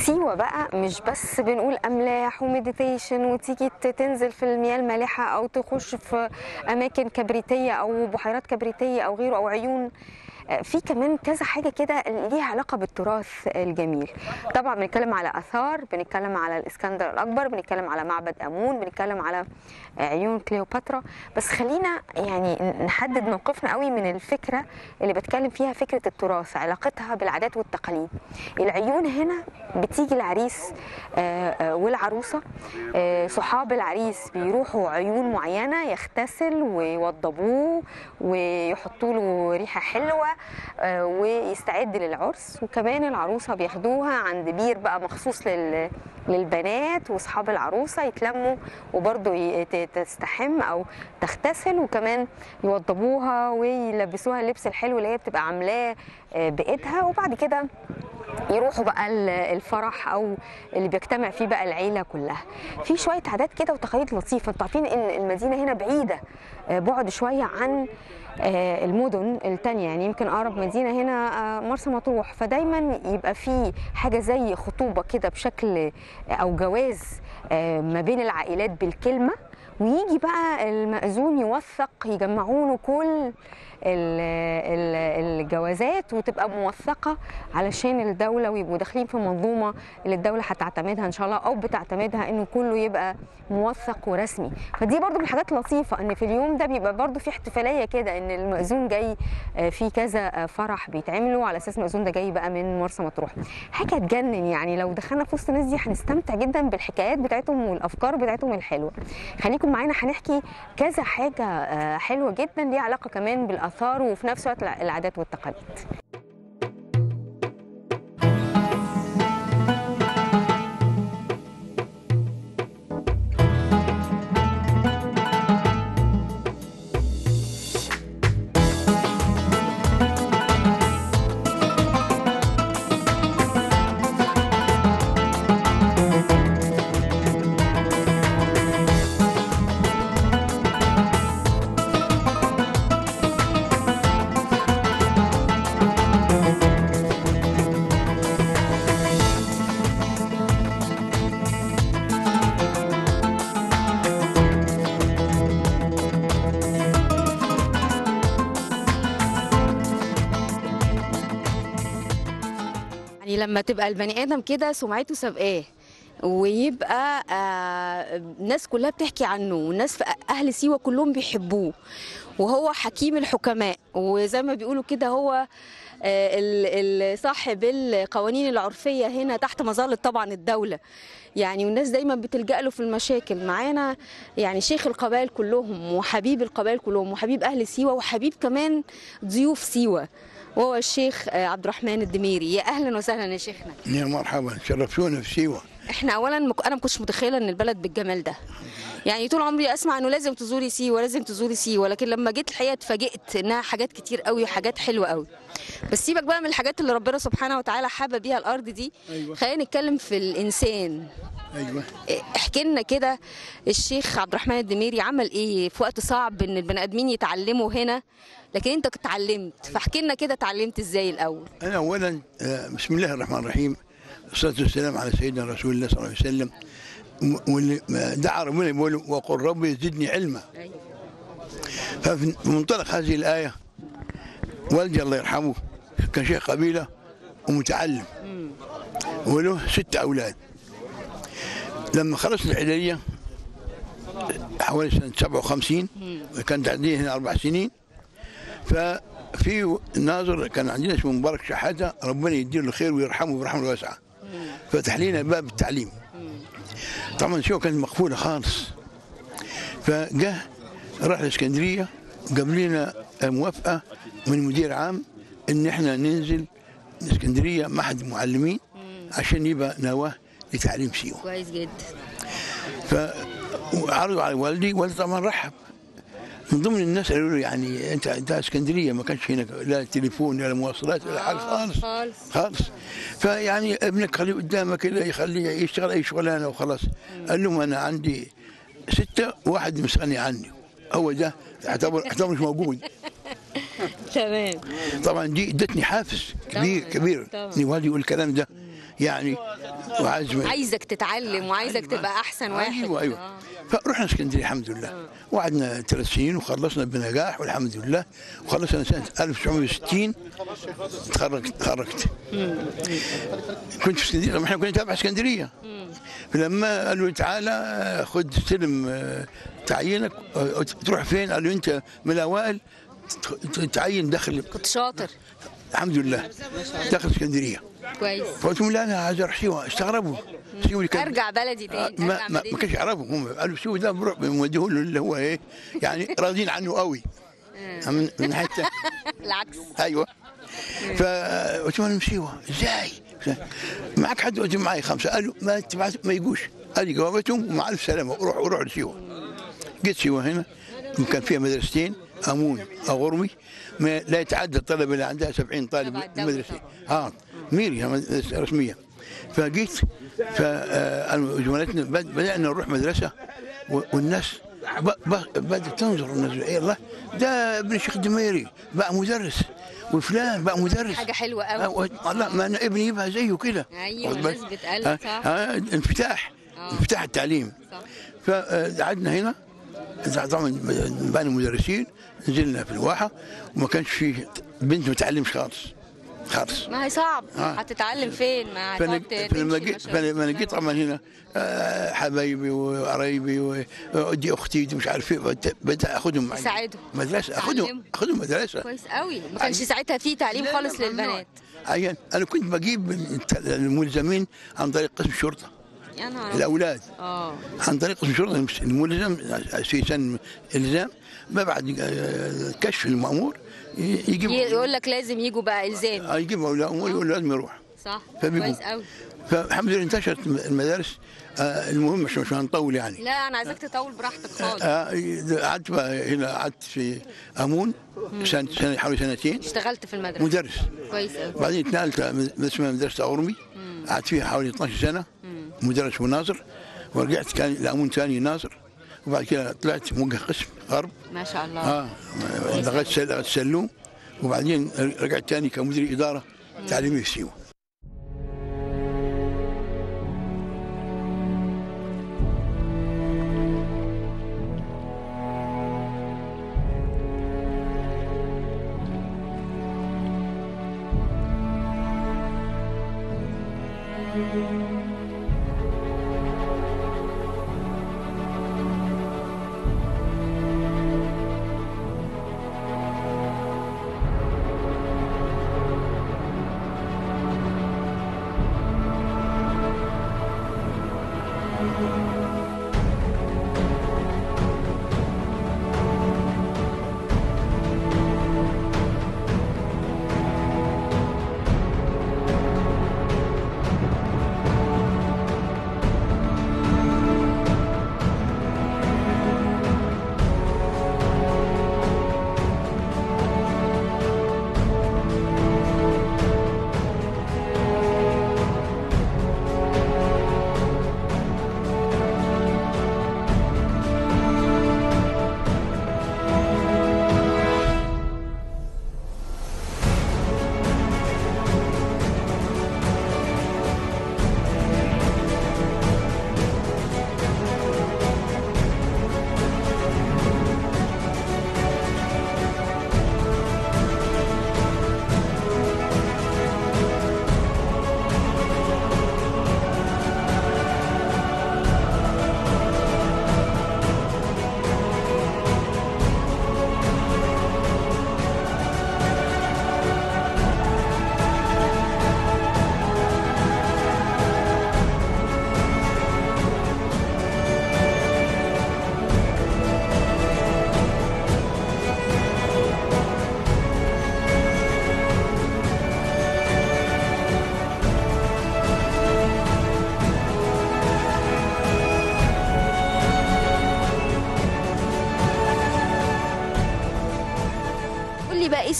سيوة بقى مش بس بنقول أملاح ومديتيشن وتيجي ت- تنزل في المياه المالحة أو تخش في أماكن كبريتية أو بحيرات كبريتية أو غيره أو عيون آه، في كمان كذا حاجة كده ليها علاقة بالتراث الجميل طبعا بنتكلم على آثار بنتكلم على الإسكندر الأكبر بنتكلم على معبد أمون بنتكلم على آه، عيون كليوباترا بس خلينا يعني نحدد موقفنا قوي من الفكرة اللي بتكلم فيها فكرة التراث علاقتها بالعادات والتقاليد العيون هنا بتيجي العريس آه، آه، والعروسة آه، صحاب العريس بيروحوا عيون معينة يغتسل ويوضبوه ويحطوا له ريحة حلوة آه، ويستعد للعرس وكمان العروسة بياخدوها عند بير بقى مخصوص لل للبنات واصحاب العروسه يتلموا وبرضه ي- ت- تستحم او تغتسل وكمان يوضبوها ويلبسوها اللبس الحلو اللي هي بتبقى عاملاه آه، بايدها وبعد كده يروحوا بقى ال- الفرح او اللي بيجتمع فيه بقى العيله كلها في شويه عادات كده وتقاليد لطيفه انتوا عارفين ان المدينه هنا بعيده آه، بعد شويه عن آه، المدن التانية يعني يمكن أقرب مدينة هنا آه، مرسى مطروح فدايما يبقى في حاجة زي خطوبة كده بشكل آه، أو جواز آه، ما بين العائلات بالكلمة ويجي بقى المأذون يوثق يجمعوا له كل ال- ال- الجوازات وتبقى موثقه علشان الدوله ويبقوا داخلين في منظومه اللي الدوله هتعتمدها ان شاء الله او بتعتمدها انه كله يبقى موثق ورسمي فدي برضو من الحاجات اللطيفه ان في اليوم ده بيبقى برضو في احتفاليه كده ان المأذون جاي آه، في كذا آه، فرح بيتعملوا على اساس المأذون ده جاي بقى من مرسى مطروح حاجه تجنن يعني لو دخلنا في وسط الناس دي هنستمتع جدا بالحكايات بتاعتهم والافكار بتاعتهم الحلوه خليكم معانا هنحكي كذا حاجه آه، حلوه جدا ليها علاقه كمان بالاثار وفي نفس الوقت الع- العادات والتقاليد يعني لما تبقى البني ادم كده سمعته سابقاه ويبقى آه الناس كلها بتحكي عنه والناس في اهل سيوه كلهم بيحبوه وهو حكيم الحكماء وزي ما بيقولوا كده هو آه، ال- ال- صاحب القوانين العرفيه هنا تحت مظله طبعا الدوله يعني والناس دايما بتلجأ له في المشاكل معانا يعني شيخ القبائل كلهم وحبيب القبائل كلهم وحبيب اهل سيوه وحبيب كمان ضيوف سيوه وهو الشيخ آه، عبد الرحمن الدميري يا اهلا وسهلا يا شيخنا يا مرحبا شرفتونا في سيوه احنا اولا مك... انا ما كنتش متخيله ان البلد بالجمال ده يعني طول عمري اسمع انه لازم تزوري سيوه لازم تزوري سيوه لكن لما جيت الحقيقه اتفاجئت انها حاجات كتير قوي وحاجات حلوه قوي بس سيبك بقى من الحاجات اللي ربنا سبحانه وتعالى حابه بيها الارض دي أيوة. خلينا نتكلم في الانسان ايوه احكي لنا كده الشيخ عبد الرحمن الدميري عمل ايه في وقت صعب ان البني ادمين يتعلموا هنا لكن انت كنت اتعلمت فاحكي لنا كده اتعلمت ازاي الاول انا اولا آه، بسم الله الرحمن الرحيم والصلاه والسلام على سيدنا رسول الله صلى الله عليه وسلم م- واللي ما دعا ربنا يقول وقل ربي زدني علما ففي منطلق هذه الايه والدي الله يرحمه كان شيخ قبيله ومتعلم وله ست اولاد لما خلصت العدليه حوالي سنه 57 وكان تعديه هنا اربع سنين ففي ناظر كان عندنا اسمه مبارك شحاته ربنا يديله الخير ويرحمه برحمه واسعه فتح لنا باب التعليم طبعا شو كانت مقفوله خالص فجه راح الاسكندريه جاب لنا موافقه من مدير عام ان احنا ننزل الاسكندريه معهد معلمين عشان يبقى نواه لتعليم سيوه كويس جدا فعرضوا على والدي والدي طبعا رحب من ضمن الناس قالوا له يعني انت انت اسكندريه ما كانش هنا لا تليفون ولا مواصلات ولا حاجه خالص خالص خالص فيعني ابنك خليه قدامك كده يخليه يشتغل اي شغلانه وخلاص قال لهم انا عندي سته واحد مستغني عني هو ده اعتبر اعتبر مش موجود تمام طبعا دي ادتني حافز كبير طبعاً، كبير طبعاً. ان والدي يقول الكلام ده يعني وعزم عايزك تتعلم وعايزك تبقى احسن واحد ايوه ايوه آه. فرحنا اسكندريه الحمد لله وقعدنا ثلاث سنين وخلصنا بنجاح والحمد لله وخلصنا سنه 1960 تخرجت تخرجت كنت في اسكندريه طبعا احنا كنا تابع اسكندريه فلما قالوا لي تعالى خد استلم آه، تعيينك آه، تروح فين؟ قالوا انت من الاوائل ت- تعين داخل كنت شاطر الحمد لله داخل اسكندريه كويس فقلت لهم لا انا عايز اروح سيوه استغربوا سيوه كان ارجع بلدي آه، تاني ما ارجع ما, ما مدينتي. كانش يعرفوا هم قالوا سيوه ده بنروح بنوديه له اللي هو ايه يعني راضيين عنه قوي من من حته العكس ايوه فقلت لهم انا من سيوه ازاي؟ معك حد قلت لهم معي خمسه قالوا ما تبعت ما يجوش قال لي جوابتهم ومع الف سلامه روح روح لسيوه جيت سيوه هنا كان فيها مدرستين امون اغرمي ما لا يتعدى الطلبه اللي عندها 70 طالب تبع الدولة مدرسه اه ميري مدرسة رسميه فجيت فزملاتنا بدانا نروح مدرسه و- والناس ب- ب- بدات تنظر الناس ايه الله ده ابن الشيخ الدميري بقى مدرس وفلان بقى مدرس حاجه حلوه قوي آه، والله ما انا ابني يبقى زيه كده أيوة، واخد بالك؟ الناس بتقلد، آه، صح. آه، انفتاح آه. انفتاح التعليم صح. فقعدنا هنا طبعا بقى مدرسين نزلنا في الواحه وما كانش في بنت ما تعلمش خالص خالص ما هي صعب آه. هتتعلم فين ما فانا هتقعد فلما تمشي جيت ما شاء الله. فلما جيت طبعا هنا آه، حبايبي وقرايبي ودي اختي دي مش عارف ايه بدأت- بدات اخذهم معي تساعدهم. مدرسه اخذهم تعلمهم. اخذهم مدرسه كويس قوي ما كانش ساعتها في تعليم خالص للبنات عيان انا كنت بجيب الت- الملزمين عن طريق قسم الشرطه يا نهار أبيض. الاولاد اه عن طريق قسم الشرطه الملزم في سن الزام بعد آه، كشف المامور ي- يجيب يقول لك لازم يجوا بقى الزام آه، يجيب الامور يقول لازم يروح صح فبيجوا. كويس قوي فالحمد لله انتشرت المدارس آه، المهم مش مش هنطول يعني لا انا عايزاك تطول براحتك خالص آه، قعدت بقى هنا قعدت في امون سنه سنه حوالي سنتين اشتغلت في المدرسه مدرس كويس قوي بعدين اتنقلت مدرسة اسمها مدرسة أورمي قعدت فيها حوالي 12 سنة مدرس وناظر ورجعت كان لأمون ثاني ناظر وبعد كده طلعت موجه قسم غرب ما شاء الله اه لغايه سل- لغايه سلوم وبعدين رجعت ثاني كمدير اداره تعليميه في سيوه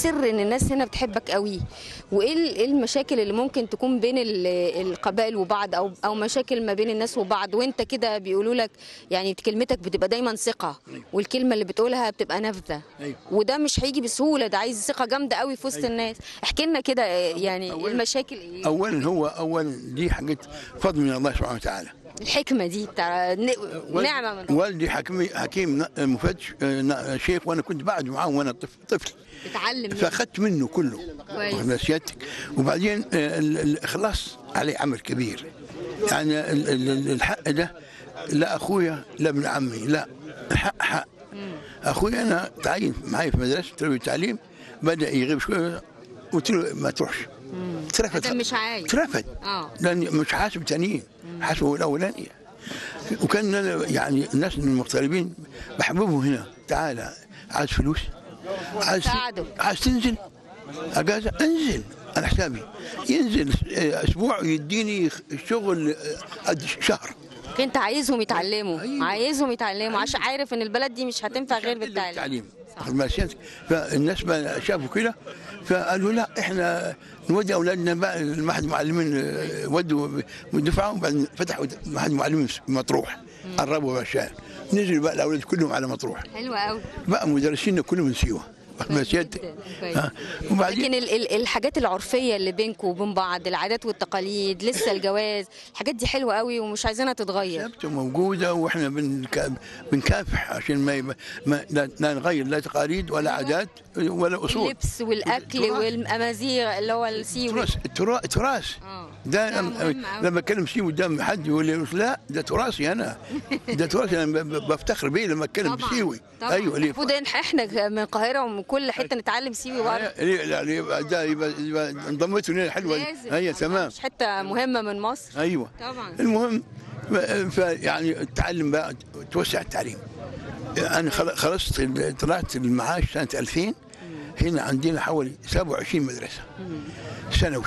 السر ان الناس هنا بتحبك قوي وايه ال- إيه المشاكل اللي ممكن تكون بين ال- القبائل وبعض او او مشاكل ما بين الناس وبعض وانت كده بيقولوا لك يعني كلمتك بتبقى دايما ثقه والكلمه اللي بتقولها بتبقى نافذه أيوة. وده مش هيجي بسهوله ده عايز ثقه جامده قوي في وسط أيوة. الناس احكي لنا كده آه، يعني أولاً- المشاكل ايه اولا هو اولا دي حاجه فضل من الله سبحانه وتعالى الحكمه دي بتاع ن- والد- نعمه من ربنا والدي حكيم حكيم ن- مفتش آه، ن- شيخ وانا كنت بعد معاه وانا طفل طفل بتعلم منه. فاخذت منه كله كويس. واخد بال سيادتك وبعدين آه، ال- الاخلاص عليه عمل كبير يعني ال- ال- ال- الحق ده لا اخويا لا ابن عمي لا الحق حق اخويا انا تعين معي في مدرسه تربيه التعليم بدا يغيب شويه قلت له ما تروحش ترفد أنت مش عايز. ترفد آه. لان مش حاسب تانيين حاسبه الاولاني وكان أنا يعني الناس المغتربين بحببهم هنا تعالى عايز فلوس عايز ساعده. عايز تنزل اجازه انزل على حسابي ينزل اسبوع يديني شغل قد شهر انت عايزهم يتعلموا أيوة. عايزهم يتعلموا عشان عارف ان البلد دي مش هتنفع غير بالتعليم التعليم واخد بالك سيادتك؟ فالناس بقى شافوا كده فقالوا لا احنا نودي اولادنا بقى المعهد المعلمين آه، ودوا دفعوا وبعدين فتحوا معهد معلمين في مطروح قربوا بقى الشارع نزلوا بقى الاولاد كلهم على مطروح حلو قوي بقى مدرسينا كلهم من سيوه واخد بالك سيادتك؟ جداً. كويس. ها، وبعدين لكن ال- ال- الحاجات العرفيه اللي بينكم وبين بعض العادات والتقاليد لسه الجواز الحاجات دي حلوه قوي ومش عايزينها تتغير ثابته موجوده واحنا بنكا- بنكافح عشان ما, يب... ما لا لا نغير لا تقاليد ولا عادات ولا اصول اللبس والاكل التراث. والامازيغ اللي هو السيوي التراث التراث التراث آه. ده ده لما- مهم أوي. لما اتكلم سيوي قدام حد يقول لي لا ده تراثي انا ده تراثي انا ب- ب- بفتخر بيه لما اتكلم طبعا بسيوي طبعا ايوه ليه المفروض إن احنا من القاهره ومن كل حته نتعلم سيوي برضه ليه لا ليه يبقى ده يبقى, يبقى انضميت لنا حلوه لازم. هي تمام مش حته مهمه من مصر ايوه طبعا المهم فيعني التعلم بقى توسع التعليم انا خل- خلصت طلعت المعاش سنه 2000 هنا عندنا حوالي 27 مدرسه ثانوي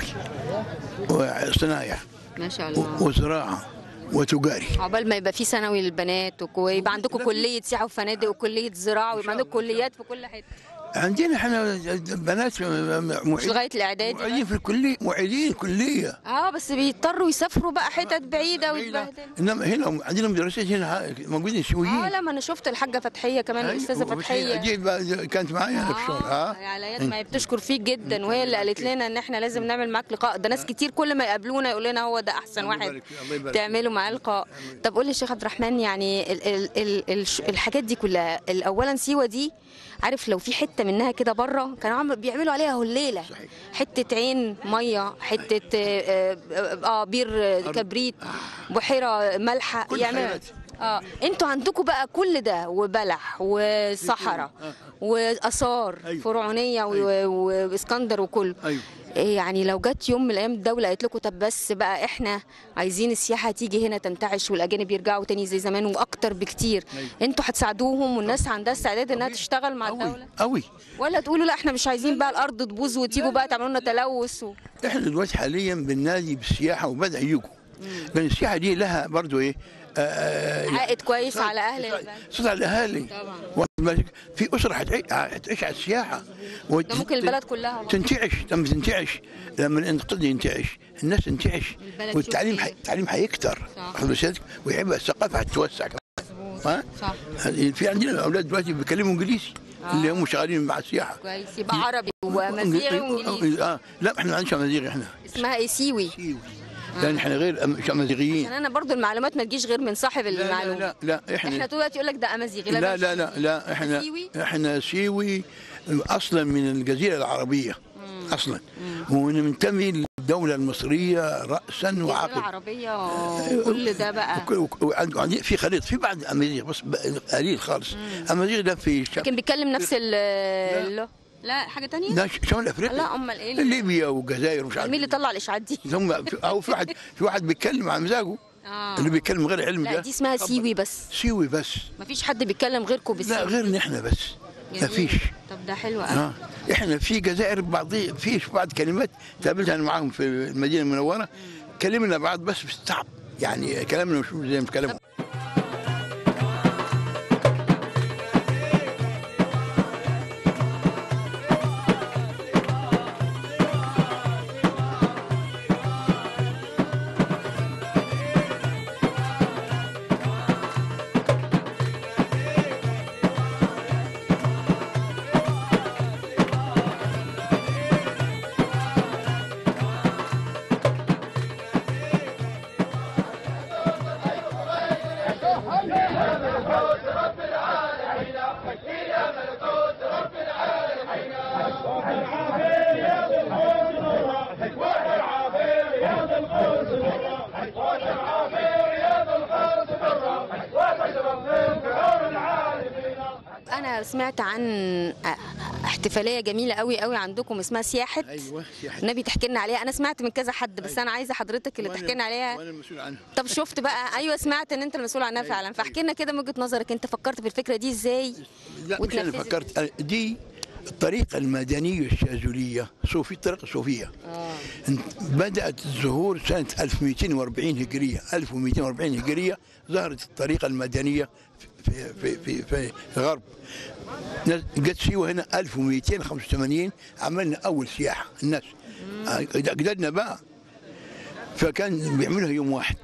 وصنايع ما شاء و- الله وزراعه وتجاري عقبال ما يبقى في ثانوي للبنات وك- ويبقى عندكم كليه سياحه وفنادق وكليه زراعه ويبقى عندكم كليات في كل حته عندنا احنا بنات مش لغايه الاعدادي بس. معيدين في الكليه معيدين كليه اه بس بيضطروا يسافروا بقى حتت بعيده ويتبهدلوا انما هنا عندنا مدرسات هنا موجودين سويين اه لا ما انا شفت الحاجه فتحيه كمان الاستاذه فتحيه دي بقى كانت معايا انا في الشغل اه اه على يد ما هي بتشكر فيك جدا وهي اللي قالت لنا ان احنا لازم نعمل معاك لقاء ده ناس كتير كل ما يقابلونا يقول لنا هو ده احسن الله واحد يبارك فيك، الله يبارك تعملوا معاه لقاء طب قول لي الشيخ عبد الرحمن يعني ال ال ال ال الحاجات دي كلها ال- اولا سيوه دي عارف لو في حته منها كده بره كانوا عم بيعملوا عليها هليله صحيح. حته عين ميه حته اه, آه, اه بير آه، كبريت بحيره ملحه كل يعملوا خيرات. اه انتوا عندكم بقى كل ده وبلح وصحراء واثار أيوة. فرعونيه و- واسكندر وكله ايوه إيه يعني لو جت يوم من الايام الدوله قالت لكم طب بس بقى احنا عايزين السياحه تيجي هنا تنتعش والاجانب يرجعوا تاني زي زمان واكتر بكتير أيوة. انتوا هتساعدوهم والناس عندها استعداد انها طبيعي. تشتغل مع قوي الدوله قوي ولا تقولوا لا احنا مش عايزين بقى الارض تبوظ وتيجوا بقى تعملوا لنا تلوث و... احنا دلوقتي حاليا بننادي بالسياحه وبدا يجوا لان السياحه دي لها برضو ايه آه، آه، عائد كويس صوت- على أهل صوت- البلد. صوت على الاهالي طبعا. واخد بالك؟ في اسره هتعي- هتعيش على السياحه وت- ده ممكن البلد كلها والله. تنتعش لما تنتعش لما الانقاذ ينتعش الناس تنتعش البلد والتعليم تشوف حي... إيه. التعليم هيكتر صح. واخد بالك؟ ويبقى الثقافه هتتوسع كمان ها؟ صح في عندنا اولاد دلوقتي بيتكلموا انجليزي اللي هم شغالين مع السياحه كويس يبقى عربي وامازيغي وانجليزي اه لا احنا ما عندناش امازيغ احنا اسمها ايه سيوي سيوي لان احنا غير أم- مش امازيغيين عشان انا برضو المعلومات ما تجيش غير من صاحب لا لا المعلومه لا, لا احنا احنا طول الوقت يقول لك ده امازيغي لا ده لا لا لا احنا سيوي؟ احنا سيوي اصلا من الجزيره العربيه اصلا وننتمي للدوله المصريه راسا الجزيرة وعقبا العربية كل ده بقى وك- وك- وعند- وعندي في خليط في بعض امازيغ بس ب- قليل خالص امازيغ ده في شم... لكن بيتكلم نفس ال ال- لا حاجة تانية ده ش- شمال افريقيا لا امال ايه اللي- ليبيا والجزائر ومش عارف مين اللي طلع الاشاعات دي ثم في- او في واحد في واحد بيتكلم عن مزاجه آه. اللي بيتكلم غير علم لا ده دي اسمها سيوي بس سيوي بس مفيش حد بيتكلم غيركم لا بالسيوي غير احنا بس جميل. مفيش طب ده حلو قوي اه احنا في جزائر بعضي في بعض كلمات تقابلت انا معاهم في المدينه المنوره كلمنا بعض بس بالصعب يعني كلامنا مش زي ما كلامهم انا سمعت عن احتفاليه جميله قوي قوي عندكم اسمها سياحه ايوه سياحه النبي تحكي لنا عليها انا سمعت من كذا حد بس انا عايزه حضرتك اللي وأنا- تحكي لنا عليها وانا المسؤول عنها طب شفت بقى ايوه سمعت ان انت المسؤول عنها فعلا فاحكي لنا كده من وجهه نظرك انت فكرت في الفكره دي ازاي لا مش انا وتنفذت فكرت أنا- دي الطريقة المدنية الشاذلية صوفي الطريقة الصوفية اه بدأت الظهور سنة 1240 هجرية 1240 هجرية ظهرت الطريقة المدنية في في في في, في الغرب ناس- جت سيوة هنا 1285 عملنا أول سياحة الناس أجدادنا بقى فكان بيعملوها يوم واحد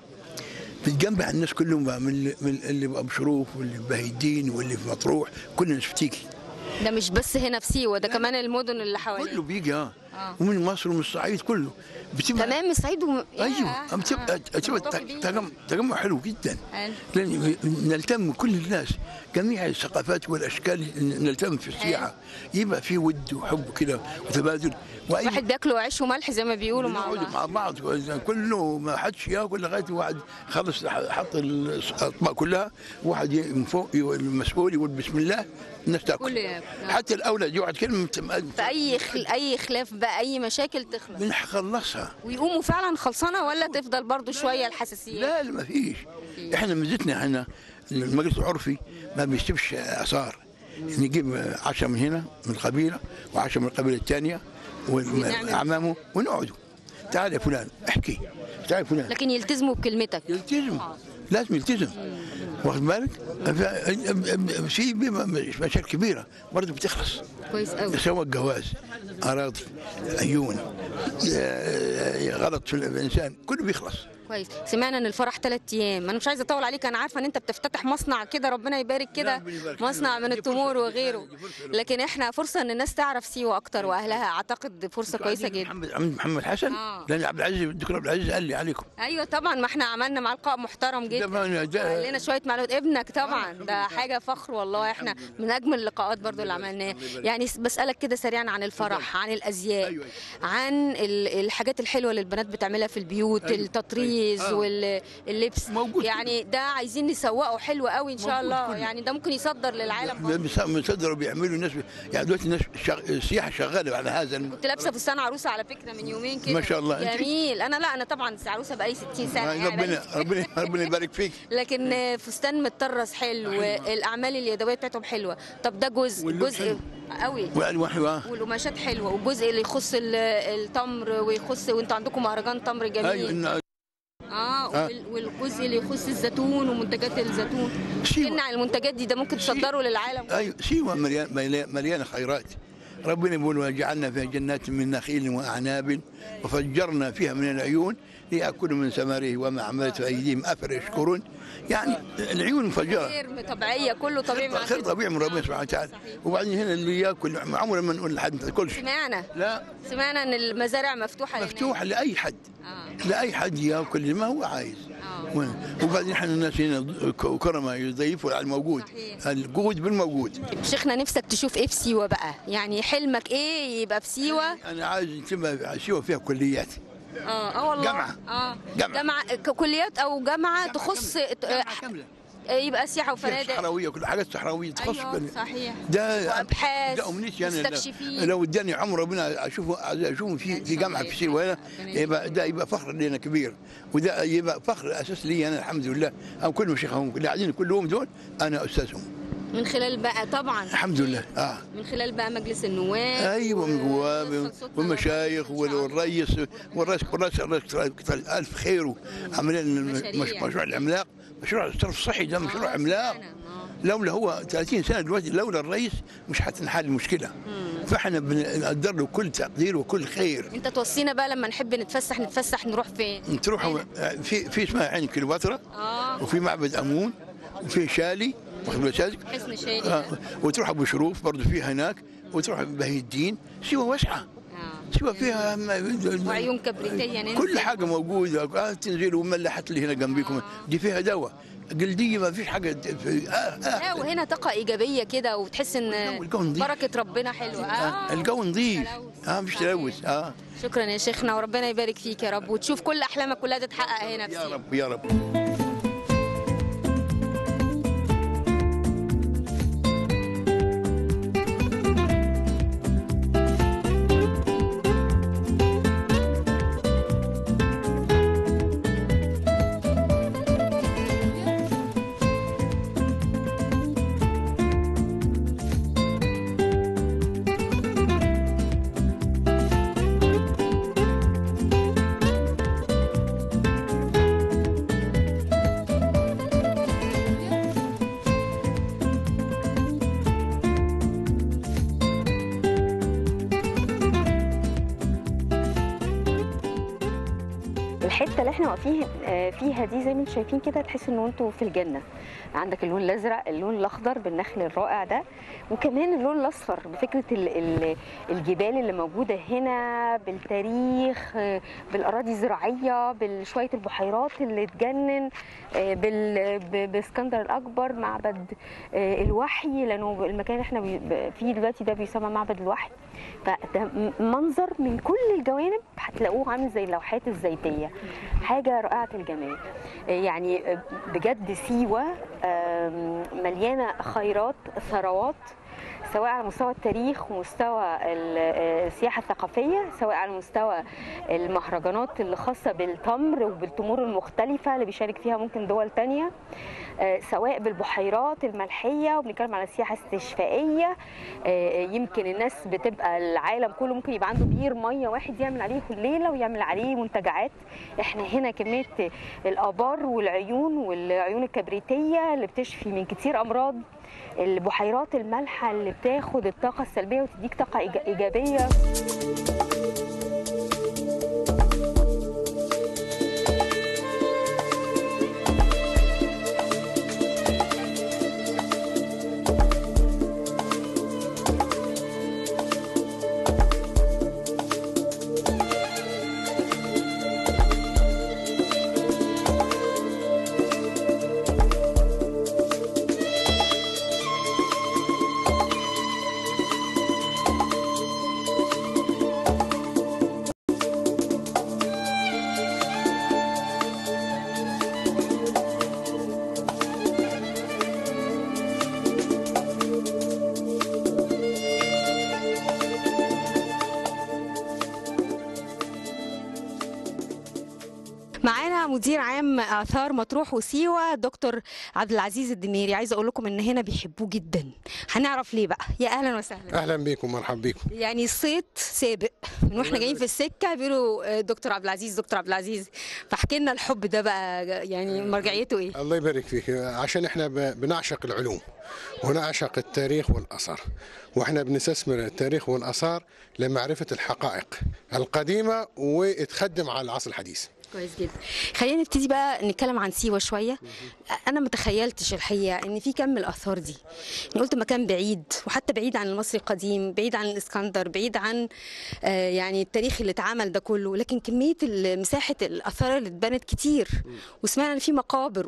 بتجمع الناس كلهم بقى من من اللي بقى بشروف واللي في بهيدين واللي في مطروح كل الناس بتيجي ده مش بس هنا في سيوه ده كمان المدن اللي كله حواليه بيجي اه آه. ومن مصر ومن الصعيد كله بتبقى تمام من الصعيد وم... ايوه أم تبقى تبقى تجمع تجمع حلو جدا حلو. لان نلتم كل الناس جميع الثقافات والاشكال نلتم في السياحه يبقى في ود وحب كده وتبادل واي واحد بياكلوا عيش وملح زي ما بيقولوا مع نقعد بعض مع بعض كله ما حدش ياكل لغايه واحد خلص حط الاطباق كلها واحد ي- من فوق يقول المسؤول يقول بسم الله الناس كل تاكل ياكل. حتى الاولاد يقعد كلمه في اي خل... اي خلاف بقى اي مشاكل تخلص بنخلصها ويقوموا فعلا خلصانه ولا تفضل برضو شويه الحساسيه لا لا ما فيش احنا ميزتنا احنا المجلس العرفي ما بيسيبش اثار نجيب عشرة من هنا من القبيله وعشرة من القبيله الثانيه واعمامه ونقعدوا تعال يا فلان احكي تعال يا فلان لكن يلتزموا بكلمتك يلتزم لازم يلتزم واخد بالك ف- في بيبقى مشاكل كبيره برضه بتخلص كويس قوي سواء جواز اراضي عيون آه، غلط في الانسان كله بيخلص كويس سمعنا ان الفرح ثلاث ايام انا مش عايزه اطول عليك انا عارفه ان انت بتفتتح مصنع كده ربنا يبارك كده ربنا يبارك. مصنع من دي فرصة. التمور وغيره دي فرصة. لكن احنا فرصه ان الناس تعرف سيوه اكتر واهلها اعتقد فرصه كويسه عندي جدا محمد عند محمد حسن آه. لان عبد العزيز الدكتور عبد العزيز قال لي عليكم ايوه طبعا ما احنا عملنا مع لقاء محترم ده جدا ما- قال ده لنا شويه معلومات ابنك طبعا ده حاجه فخر والله احنا من اجمل اللقاءات برضو اللي عملناها يعني بسالك كده سريعا عن الفرح عن الازياء أيوة. عن ال- الحاجات الحلوه اللي البنات بتعملها في البيوت أيوة. التطريز أيوة. آه. واللبس موجود يعني ده عايزين نسوقه حلو قوي ان شاء موجود الله كله. يعني ده ممكن يصدر للعالم برضو. بيص- بيصدروا بيعملوا الناس يعني دلوقتي الناس شغ... السياحه شغاله على هذا الم... كنت لابسه فستان عروسه على فكره من يومين كده ما شاء الله. أنت- جميل انا لا انا طبعا عروسه بقالي 60 سنه يعني ربنا بقالي ربنا ربنا يبارك فيك لكن فستان متطرز حلو والاعمال اليدويه بتاعتهم حلوه طب ده جزء واللبس جزء حلو. قوي والوان حلوه والقماشات حلوه والجزء اللي يخص ال- التمر ويخص وانتوا عندكم مهرجان تمر ايوه جميل إن- اه آه. وال- والجزء اللي يخص الزيتون ومنتجات الزيتون سيوة. كلمنا عن المنتجات دي ده ممكن تصدروا للعالم ايوه سيوه مليان- مليان- مليانه خيرات ربنا يقول وجعلنا فيها جنات من نخيل واعناب وفجرنا فيها من العيون ليأكلوا من ثمره وما عملت ايديهم افلا يشكرون يعني العيون مفجره خير طبيعيه كله طبيعي مع خير كده. طبيعي من ربنا سبحانه وتعالى صحيح. وبعدين هنا اللي ياكل عمرنا ما نقول لحد ما تاكلش سمعنا لا سمعنا ان المزارع مفتوحه للناس. مفتوح لاي حد اه لاي حد ياكل ما هو عايز آه. و- وبعدين احنا الناس هنا كرماء يضيفوا على الموجود صحيح. الجود بالموجود شيخنا نفسك تشوف ايه في سيوه بقى يعني حلمك ايه يبقى في سيوه انا عايز تبقى سيوه فيها كليات اه اه والله جامعة. اه جامعة. جامعه ك- كليات او جامعه تخص جامعة كاملة. آه، يبقى سياحه فيها وفنادق صحراويه كل حاجات صحراويه تخص ايوه بال- صحيح ده وأبحاث، ده امنيتي انا مستكشفين. لو- لو اداني عمر ربنا اشوفه اشوفه في في جامعه في سيوه هنا يبقى ده يبقى فخر لنا كبير وده يبقى فخر اساس لي انا الحمد لله او كل مشايخهم اللي قاعدين كلهم دول انا استاذهم من خلال بقى طبعا الحمد لله اه من خلال بقى مجلس النواب ايوه من جواه ونوصل صوتنا والمشايخ لربنا إن شاء الله. والرئيس والرئيس والرئيس الرئيس كتر الف خيره عملنا مشاريع. المش- مشروع العملاق مشروع الصرف الصحي ده مشروع آه، عملاق سمعنا، آه. لولا هو 30 سنه دلوقتي لولا الرئيس مش هتنحل المشكله فاحنا بنقدر له كل تقدير وكل خير انت توصينا بقى لما نحب نتفسح نتفسح نروح فين تروحوا في في اسمها عين كليوباترا اه وفي معبد امون وفي شالي واخد بالك سيادتك؟ حسن شادي آه، وتروح ابو شروف برضه في هناك وتروح بهي الدين سوى واسعه آه. سوى فيها وعيون كبريتيه ننزل كل حاجه موجوده آه تنزلوا وملحت اللي هنا جنبكم دي فيها دواء جلديه ما فيش حاجه في آه لا آه وهنا طاقة إيجابية كده وتحس إن والجو- الجو نظيف. بركة ربنا حلوة آه آه. الجو نظيف تلوث. اه مش صحيح. تلوث اه شكرا يا شيخنا وربنا يبارك فيك يا رب وتشوف كل أحلامك كلها تتحقق هنا في يا سيوة. رب يا رب الحته اللي احنا واقفين آه، فيها دي زي ما انتم شايفين كده تحس ان انتوا في الجنه عندك اللون الازرق اللون الاخضر بالنخل الرائع ده وكمان اللون الاصفر بفكره ال- ال- الجبال اللي موجوده هنا بالتاريخ آه، بالاراضي الزراعيه بشويه البحيرات اللي تجنن آه، بال- ب- باسكندر الاكبر معبد آه، الوحي لانه المكان اللي احنا بي- ب- فيه دلوقتي ده بيسمى معبد الوحي فده م- منظر من كل الجوانب هتلاقوه عامل زي اللوحات الزيتيه حاجه رائعه الجمال آه، يعني آه، بجد سيوه آم، مليانه خيرات ثروات سواء على مستوى التاريخ ومستوى ال- آه، السياحة الثقافية سواء على مستوى المهرجانات اللي خاصة بالتمر وبالتمور المختلفة اللي بيشارك فيها ممكن دول تانية آه، سواء بالبحيرات الملحية وبنتكلم على سياحة استشفائية آه، يمكن الناس بتبقى العالم كله ممكن يبقى عنده بير مية واحد يعمل عليه الليلة ويعمل عليه منتجعات احنا هنا كمية الآبار والعيون والعيون الكبريتية اللي بتشفي من كتير أمراض البحيرات المالحة اللي بتاخد الطاقة السلبية وتديك طاقة إيج- إيجابية معانا مدير عام اثار مطروح وسيوه دكتور عبد العزيز الدميري عايزه اقول لكم ان هنا بيحبوه جدا هنعرف ليه بقى يا اهلا وسهلا اهلا بيكم مرحبا بيكم يعني الصيت سابق من واحنا جايين في السكه بيقولوا آه، دكتور عبد العزيز دكتور عبد العزيز فاحكي لنا الحب ده بقى يعني مرجعيته ايه الله يبارك فيك عشان احنا ب- بنعشق العلوم ونعشق التاريخ والاثار واحنا بنستثمر التاريخ والاثار لمعرفه الحقائق القديمه وتخدم على العصر الحديث كويس جدا خلينا نبتدي بقى نتكلم عن سيوه شويه انا ما تخيلتش الحقيقه ان في كم من الاثار دي يعني قلت مكان بعيد وحتى بعيد عن المصري القديم بعيد عن الاسكندر بعيد عن آه، يعني التاريخ اللي اتعمل ده كله لكن كميه ال- مساحه الاثار اللي اتبنت كتير وسمعنا ان في مقابر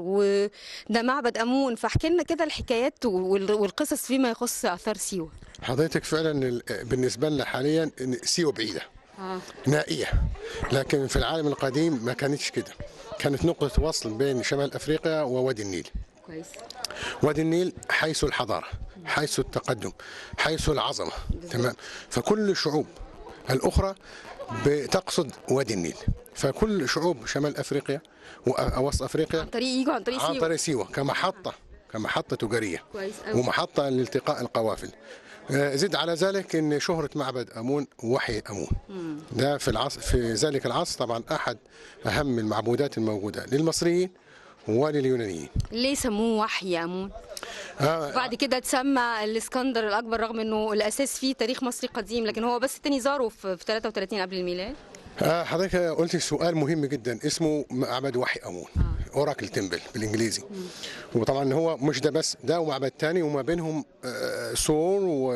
وده معبد امون فاحكي لنا كده الحكايات وال- والقصص فيما يخص اثار سيوه حضرتك فعلا ال- بالنسبه لنا حاليا إن سيوه بعيده اه نائيه لكن في العالم القديم ما كانتش كده كانت نقطه وصل بين شمال افريقيا ووادي النيل كويس وادي النيل حيث الحضارة حيث التقدم حيث العظمة تمام فكل الشعوب الأخرى بتقصد وادي النيل فكل شعوب شمال أفريقيا ووسط أفريقيا عن طريق يجوا عن طريق عن سيوه طريق سيوة كمحطة كمحطة تجارية كويس أوي. ومحطة لالتقاء القوافل آه، زد على ذلك ان شهرة معبد امون وحي امون ده في العصر في ذلك العصر طبعا احد اهم المعبودات الموجودة للمصريين ولليونانيين ليه سموه وحي يا امون آه، بعد كده اتسمى الاسكندر الاكبر رغم انه الاساس فيه تاريخ مصري قديم لكن هو بس تاني زاره في في 33 قبل الميلاد آه، حضرتك قلت سؤال مهم جدا اسمه معبد وحي امون اوراكل تمبل بالانجليزي وطبعا هو مش ده بس ده ومعبد تاني وما بينهم آه، سور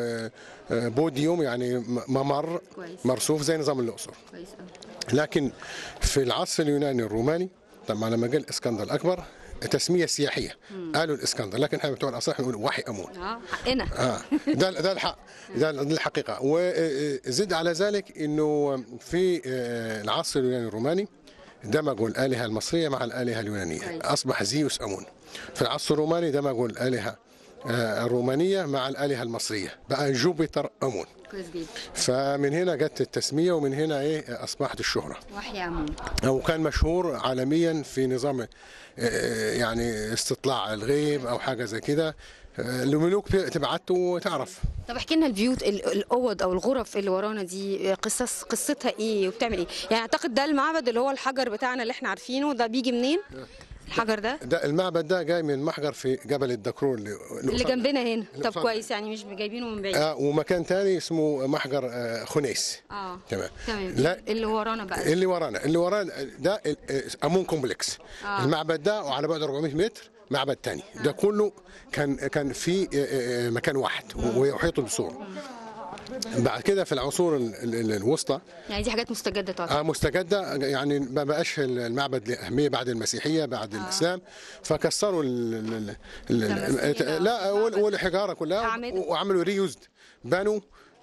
وبوديوم يعني م- ممر كويس. مرصوف زي نظام الاقصر كويس قوي لكن في العصر اليوناني الروماني طبعا لما جاء الاسكندر الاكبر تسميه سياحيه قالوا الاسكندر لكن احنا بتوع الاصح نقول وحي امون اه حقنا اه ده ده الحق ده ده الحقيقه وزد على ذلك انه في آه، العصر اليوناني الروماني دمجوا الالهه المصريه مع الالهه اليونانيه كويس. اصبح زيوس امون في العصر الروماني دمجوا الالهه آه، الرومانيه مع الالهه المصريه بقى جوبيتر امون كويس جدا فمن هنا جت التسميه ومن هنا ايه اصبحت الشهره وحي امون وكان مشهور عالميا في نظام آه، يعني استطلاع الغيب او حاجه زي كده آه، الملوك تبعته وتعرف طب احكي لنا البيوت ال- الاوض او الغرف اللي ورانا دي قصص قصتها ايه وبتعمل ايه يعني اعتقد ده المعبد اللي هو الحجر بتاعنا اللي احنا عارفينه ده بيجي منين الحجر ده ده المعبد ده جاي من محجر في جبل الدكرور اللي, اللي جنبنا هنا طب قصادنا. كويس يعني مش جايبينه من بعيد آه ومكان تاني اسمه محجر آه خنيس اه تمام تمام لا اللي ورانا بقى اللي ورانا اللي ورانا ده ال- آه، امون كومبلكس آه. المعبد ده وعلى بعد 400 متر معبد تاني ده كله كان كان في آه، آه، مكان واحد ويحيط بسور بعد كده في العصور ال- ال- ال- الوسطى يعني دي حاجات مستجده طبعا آه مستجدة يعني ما بقاش المعبد له أهمية بعد المسيحية بعد آه. الإسلام فكسروا ال ال ال تماثيل ال لا أو وال- والحجارة كلها أعمدة. وعملوا ريوزد بنوا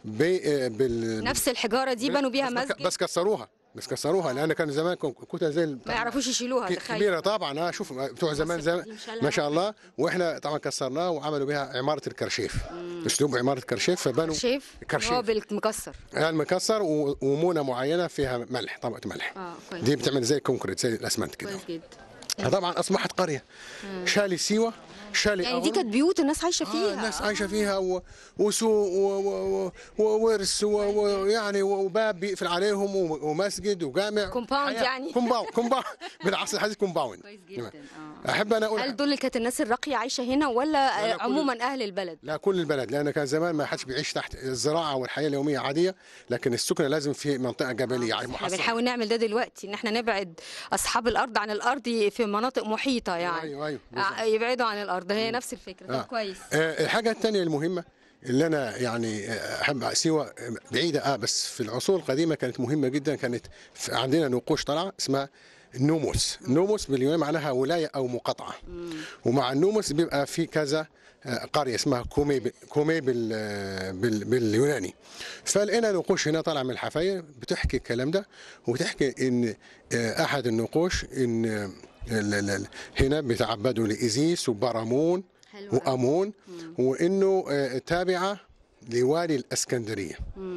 ب- بال نفس الحجاره دي بنوا بيها بس- بس- مسجد بس كسروها بس كسروها لأن كان زمان كنت زي ال- ما يعرفوش يشيلوها ك- تخيل كبيرة طبعا اه شوف بتوع زمان زمان القديم شالها ما شاء الله واحنا طبعا كسرناها وعملوا بها عمارة الكرشيف اسلوب عمارة كرشيف فبنوا شايف كرشيف. هو بالمكسر المكسر و- ومونه معينه فيها ملح طبقه ملح اه كويس دي بتعمل زي الكونكريت زي الاسمنت كده كويس جدا طبعا اصبحت قريه شالي سيوه شالي يعني دي أهون. كانت بيوت الناس عايشه آه فيها الناس عايشه فيها و- وسوق و- و- و- وورث و- ويعني وباب بيقفل عليهم و- ومسجد وجامع كومباوند حياة. يعني. كومباوند كومباوند بالعصر الحديث كومباوند كويس جدا اه احب انا اقول هل دول اللي كانت الناس الراقيه عايشه هنا ولا ولا كل- عموما اهل البلد لا كل البلد لان كان زمان ما حدش بيعيش تحت الزراعه والحياه اليوميه عاديه لكن السكنه لازم في منطقه جبليه يعني احنا محصنه بنحاول نعمل ده دلوقتي ان احنا نبعد اصحاب الارض عن الارض في مناطق محيطه يعني أيوة، أيوة، آه، يبعدوا عن الارض هي نفس الفكره طب آه. كويس آه، الحاجة الثانية المهمة اللي أنا يعني آه، أحب سيوة آه، بعيدة أه بس في العصور القديمة كانت مهمة جدا كانت في- عندنا نقوش طالعة اسمها النوموس النوموس باليوناني معناها ولاية أو مقاطعة ومع النوموس بيبقى في كذا آه، قرية اسمها كومي ب- كومي بال آه، بال باليوناني فلقينا نقوش هنا طالعة من الحفاير بتحكي الكلام ده وبتحكي إن آه، أحد النقوش إن آه، ال- ال- ال- هنا بيتعبدوا لإيزيس وبرامون حلو أوي. وامون وانه آه، تابعه لوالي الاسكندريه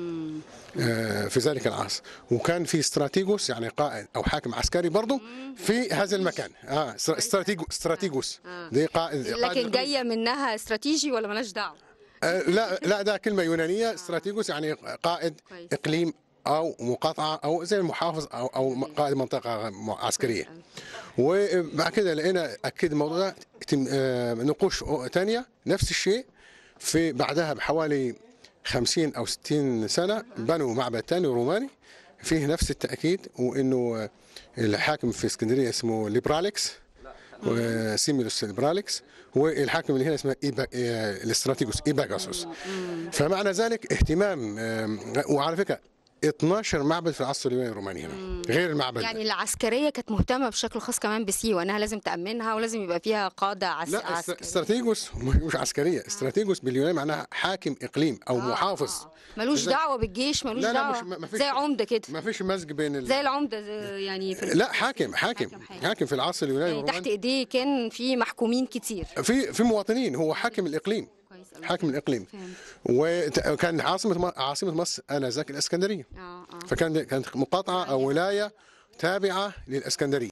آه، في ذلك العصر وكان في استراتيجوس يعني قائد او حاكم عسكري برضه في هذا المكان اه استرا- استراتيجو استراتيجوس دي قائد قائد لكن جايه منها استراتيجي ولا مالهاش دعوه آه، لا لا ده كلمه يونانيه استراتيجوس يعني قائد كويس. اقليم او مقاطعه او زي المحافظ او او قائد منطقه م- عسكريه وبعد كده لقينا اكيد الموضوع ده تم- آه، نقوش ثانيه نفس الشيء في بعدها بحوالي 50 او 60 سنه بنوا معبد ثاني روماني فيه نفس التاكيد وانه آه، الحاكم في اسكندريه اسمه ليبراليكس وسيميلوس ليبراليكس والحاكم اللي هنا اسمه إيبا آه، الاستراتيجوس ايباغاسوس فمعنى ذلك اهتمام آم، وعلى فكره 12 معبد في العصر اليوناني الروماني هنا غير المعبد يعني ده. العسكريه كانت مهتمه بشكل خاص كمان بسيوه انها لازم تامنها ولازم يبقى فيها قاده عس... لا است- عسكريه استراتيجوس مش عسكريه استراتيجوس باليوناني معناها حاكم اقليم او محافظ آه. ملوش إذا- دعوه بالجيش ملوش لا لا دعوه مش ما ما فيش زي عمده كده ما فيش مزج بين ال... زي العمده زي يعني في لا حاكم حاكم حاكم، حاكم. حاكم في العصر اليوناني يعني تحت الروماني ايديه كان في محكومين كتير في في مواطنين هو حاكم الاقليم كويس أوي. حاكم الاقليم فهمت. وكان عاصمه م- عاصمه مصر انذاك الاسكندريه اه اه فكان كانت مقاطعه او ولايه تابعه للاسكندريه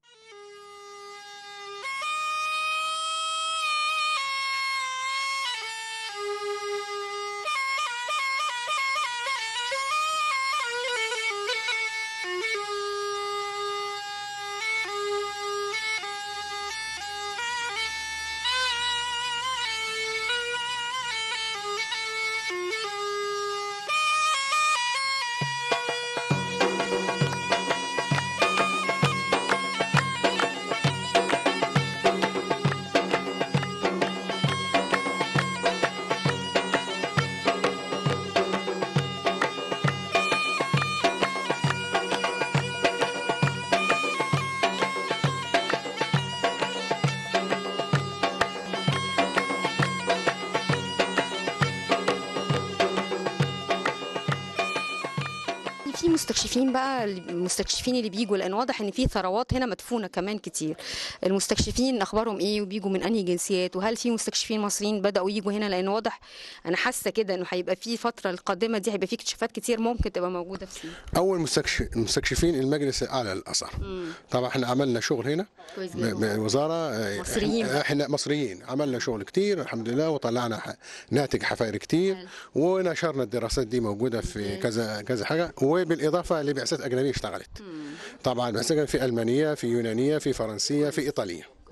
في مستكشفين بقى المستكشفين اللي بيجوا لان واضح ان في ثروات هنا مدفونه كمان كتير المستكشفين اخبارهم ايه وبيجوا من انهي جنسيات وهل في مستكشفين مصريين بداوا يجوا هنا لان واضح انا حاسه كده انه هيبقى في الفتره القادمه دي هيبقى في اكتشافات كتير ممكن تبقى موجوده في سينا اول مستكشف المستكشفين المجلس الاعلى للاثار طبعا احنا عملنا شغل هنا كويس ب- جدا بالوزاره آه، مصريين. احنا, احنا مصريين عملنا شغل كتير الحمد لله وطلعنا ح- ناتج حفاير كتير ونشرنا الدراسات دي موجوده في كذا كذا حاجه وبالاضافه لبعثات اجنبيه اشتغلت طبعا بعثات أجنبية في المانيه في يونانيه في فرنسيه في ايطاليه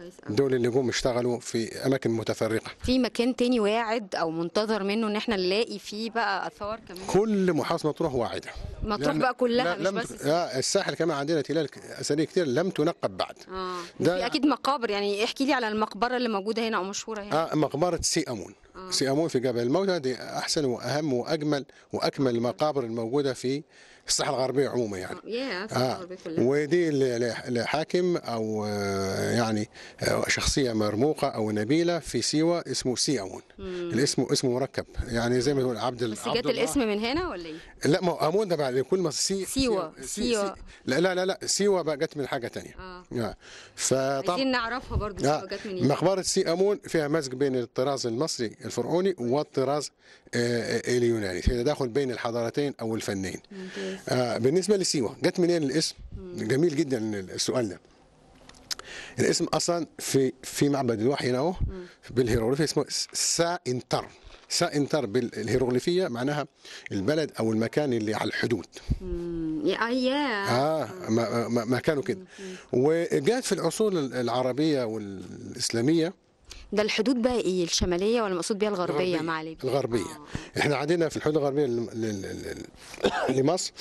كويس أوي. دول اللي جم اشتغلوا في اماكن متفرقه في مكان تاني واعد او منتظر منه ان احنا نلاقي فيه بقى اثار كمان كل محافظه مطروح واعده مطروح لأن- بقى كلها لا مش لم بس لا الساحل كمان عندنا تلال اثريه كتير لم تنقب بعد اه ده- في اكيد مقابر يعني احكي لي على المقبره اللي موجوده هنا او مشهوره هنا آه مقبره سي امون سي امون في جبل الموتى دي احسن واهم واجمل واكمل المقابر الموجوده في الساحه الغربيه عموما يعني يا آه ودي ل- ل- لحاكم او آه، يعني آه، شخصيه مرموقه او نبيله في سيوه اسمه سي امون الاسم اسمه مركب يعني زي ما تقول عبد بس عبد جت الله. الاسم من هنا ولا ايه؟ لا ما هو امون ده بعد كل ما سي سيوة. سي سيوة. سي لا لا لا لا سيوه بقى جت من حاجه ثانيه اه آه. فطبعا عايزين نعرفها برضو آه. سيوة جت منين مقبرة سي أمون فيها مزج بين الطراز المصري الفرعوني والطراز آه، آه، اليوناني في تداخل بين الحضارتين أو الفنين ممتاز آه، بالنسبة لسيوة جت منين الاسم جميل جدا السؤال ده الاسم أصلا في في معبد الوحي هنا أهو بالهيروغليفي اسمه سا انتر سا انتر بالهيروغليفية معناها البلد أو المكان اللي على الحدود مم. يا يا اه ما ما ما كانوا كده وجات في العصور العربيه والاسلاميه ده الحدود بقى ايه الشماليه ولا مقصود بيها الغربيه مع ليبيا الغربيه آه. احنا عندنا في الحدود الغربيه لل- لل- لل- لمصر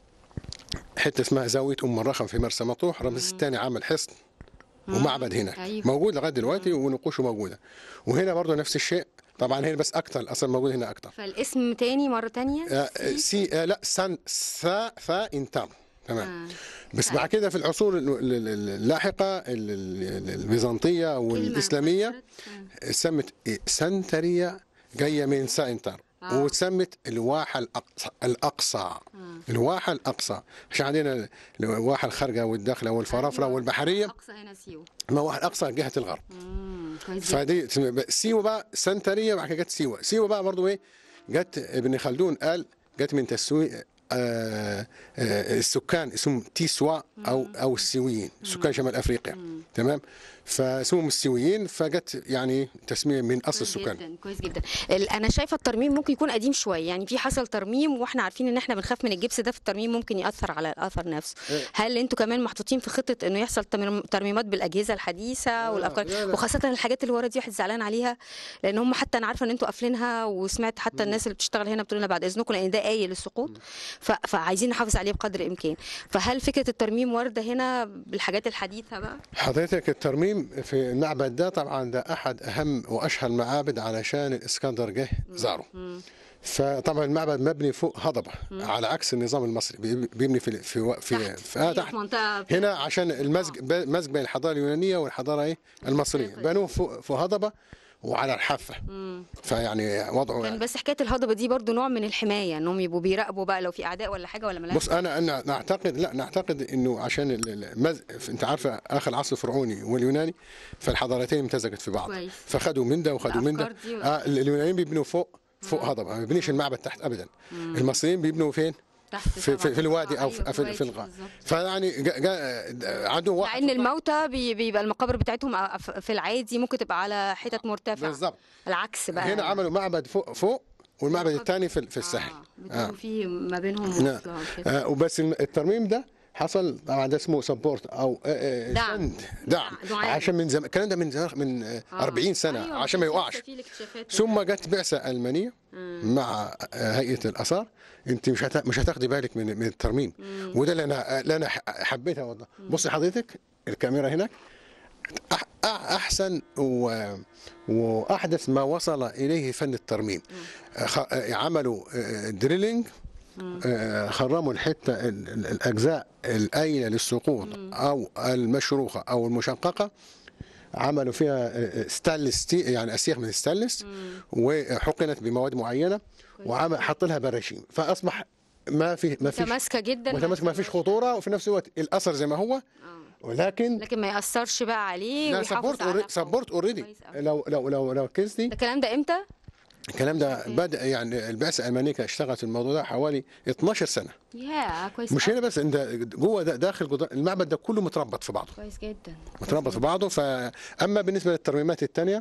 حته اسمها زاويه ام الرخم في مرسى مطروح رمسيس الثاني عمل حصن ومعبد هناك أيوة. موجود لغايه دلوقتي ونقوشه موجوده وهنا برضه نفس الشيء طبعا هنا بس اكثر الاثر موجود هنا اكثر فالاسم تاني مره تانية آه، سي؟ سي آه، لا سان سا ثا انتر تمام آه. بس بعد كده في العصور ال- ال- ال- اللاحقه ال- ال- البيزنطيه والاسلاميه كلمة سمت سنتريا جايه من ساينتر آه. وتسمت الواحة الأقصى, الأقصى الواحة الأقصى عشان عندنا الواحة الخارجة والداخلة والفرافرة أيوة. والبحرية اقصى هنا سيوه ما واحد أقصى جهة الغرب مم. كويس جدا. فدي تسمى بقى- سيوة بقى سنترية بعد كده جت سيوة سيوة بقى برضو إيه جت ابن خلدون قال جت من تسويق آه آه السكان اسمهم تيسوا او او السيويين سكان شمال افريقيا تمام فاسمهم السيويين فجت يعني تسميه من اصل كويس السكان جدا كويس جدا ال- انا شايفه الترميم ممكن يكون قديم شويه يعني في حصل ترميم واحنا عارفين ان احنا بنخاف من الجبس ده في الترميم ممكن ياثر على الاثر نفسه إيه. هل انتوا كمان محطوطين في خطه انه يحصل تمرم- ترميمات بالاجهزه الحديثه والافكار لا، لا. وخاصه الحاجات اللي ورا دي واحد زعلان عليها لان هم حتى انا عارفه ان انتوا قافلينها وسمعت حتى الناس اللي بتشتغل هنا بتقول لنا بعد اذنكم لان ده قايل للسقوط ف- فعايزين نحافظ عليه بقدر الامكان فهل فكره الترميم وارده هنا بالحاجات الحديثه بقى حضرتك الترميم في المعبد ده طبعا ده احد اهم واشهر المعابد علشان الاسكندر جه زاره فطبعا المعبد مبني فوق هضبه على عكس النظام المصري بي- بيبني في في في, تحت. في, آه أيوة، تحت في منطقه هنا عشان المزج ب- مزج بين الحضاره اليونانيه والحضاره ايه المصريه بنوه فوق فوق هضبه وعلى الحافه فيعني وضعه كان بس حكايه الهضبه دي برضو نوع من الحمايه انهم يبقوا بيراقبوا بقى لو في اعداء ولا حاجه ولا ملاش بص انا انا نعتقد لا نعتقد انه عشان ال- ال- المز... انت عارفه اخر العصر الفرعوني واليوناني فالحضارتين امتزجت في بعض كويس. فخدوا من ده وخدوا من ده الأفكار دي و- آه اليونانيين بيبنوا فوق فوق هضبه ما بيبنيش المعبد تحت ابدا المصريين بيبنوا فين؟ تحت في, في, طبعاً. في الوادي او أيوة، في, في, كويس، في الغار بالظبط. فيعني جا جا عندهم مع واحد ان الموتى بي- بيبقى المقابر بتاعتهم في العادي ممكن تبقى على حتت مرتفعه بالظبط العكس بقى هنا عملوا معبد فوق فوق والمعبد الثاني في, في الساحل آه. بيكون في ما بينهم نعم. وصلة كده. آه وبس الم- الترميم ده حصل طبعا ده اسمه سبورت او آه، آه، دعم. سند دعم دعم. عشان من زمان الكلام ده من زمان من آه، 40 سنه أيوة، عشان ما لسه يوقعش في الاكتشافات ثم جت بعثه المانيه مع آه، هيئه الاثار انت مش هت- مش هتاخدي بالك من من الترميم وده اللي انا اللي انا ح- حبيتها والله بصي حضرتك الكاميرا هناك أح- أح- احسن و واحدث ما وصل اليه فن الترميم خ- عملوا دريلينج خرموا الحته ال- ال- الاجزاء الاينه للسقوط او المشروخه او المشققه عملوا فيها ستانلس ستي- يعني اسياخ من الستانلس وحقنت بمواد معينه وعمل حط لها براشيم فاصبح ما في ما فيش متماسكه جدا متماسك ما فيش خطوره وفي نفس الوقت الاثر زي ما هو ولكن لكن ما ياثرش بقى عليه لا ويحافظ سبورت على سبورت اوريدي كويس أوي. لو لو لو لو ركزتي ده الكلام ده امتى؟ الكلام ده بدا يعني البعثه الالمانيه كانت اشتغلت في الموضوع ده حوالي 12 سنه يا كويس مش أوي. هنا بس انت جوه ده داخل جدار المعبد ده كله متربط في بعضه كويس جدا متربط في بعضه فاما بالنسبه للترميمات الثانيه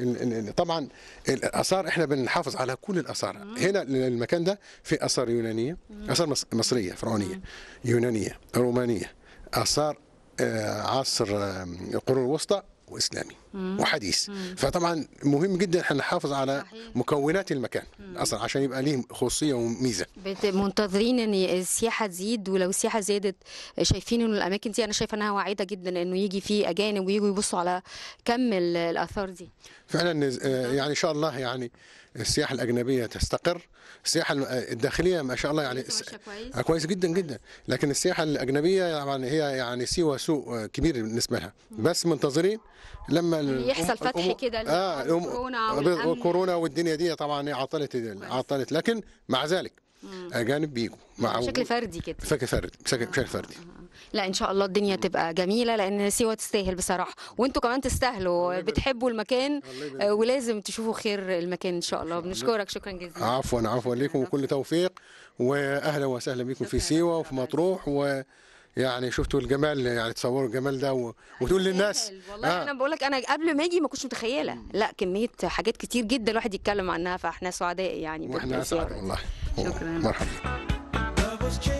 طبعا الاثار احنا بنحافظ على كل الاثار هنا المكان ده في اثار يونانيه اثار مص- مصريه فرعونيه يونانيه رومانيه اثار آه، عصر آه، القرون الوسطى واسلامي وحديث فطبعا مهم جدا احنا نحافظ على صحيح. مكونات المكان اصلا عشان يبقى ليه خصوصيه وميزه بت- منتظرين ان السياحه تزيد ولو السياحه زادت شايفين انه الاماكن دي انا شايفه انها واعده جدا انه يجي فيه اجانب ويجوا يبصوا على كم ال- الاثار دي فعلا آه، يعني ان شاء الله يعني السياحه الاجنبيه تستقر السياحه الم- آه، الداخليه ما شاء الله يعني ماشية كويس؟ آه، كويس جدا جدا لكن السياحه الاجنبيه طبعا هي يعني سوى سوق آه، كبير بالنسبه لها بس منتظرين لما ال- يحصل الأم- فتح الأمور- كده اه للأمور، الأم- كورونا آه، والأمن. كورونا والدنيا دي طبعا هي عطلت عطلت لكن مع ذلك اجانب بيجوا مع بشكل فردي كده بشكل فردي بشكل بشكل فردي لا ان شاء الله الدنيا تبقى جميله لان سيوه تستاهل بصراحه وانتوا كمان تستاهلوا بتحبوا المكان آه، ولازم تشوفوا خير المكان ان شاء الله بنشكرك شكرا جزيلا عفوا عفوا لكم وكل توفيق واهلا وسهلا بكم في سيوه وفي مطروح و يعني شفتوا الجمال يعني تصوروا الجمال ده و... وتقول للناس والله آه. انا بقول لك انا قبل ما اجي ما كنتش متخيله لا كميه حاجات كتير جدا الواحد يتكلم عنها فاحنا سعداء يعني واحنا اسعد بالزيارة. والله شكراً. مرحبا Love was changing.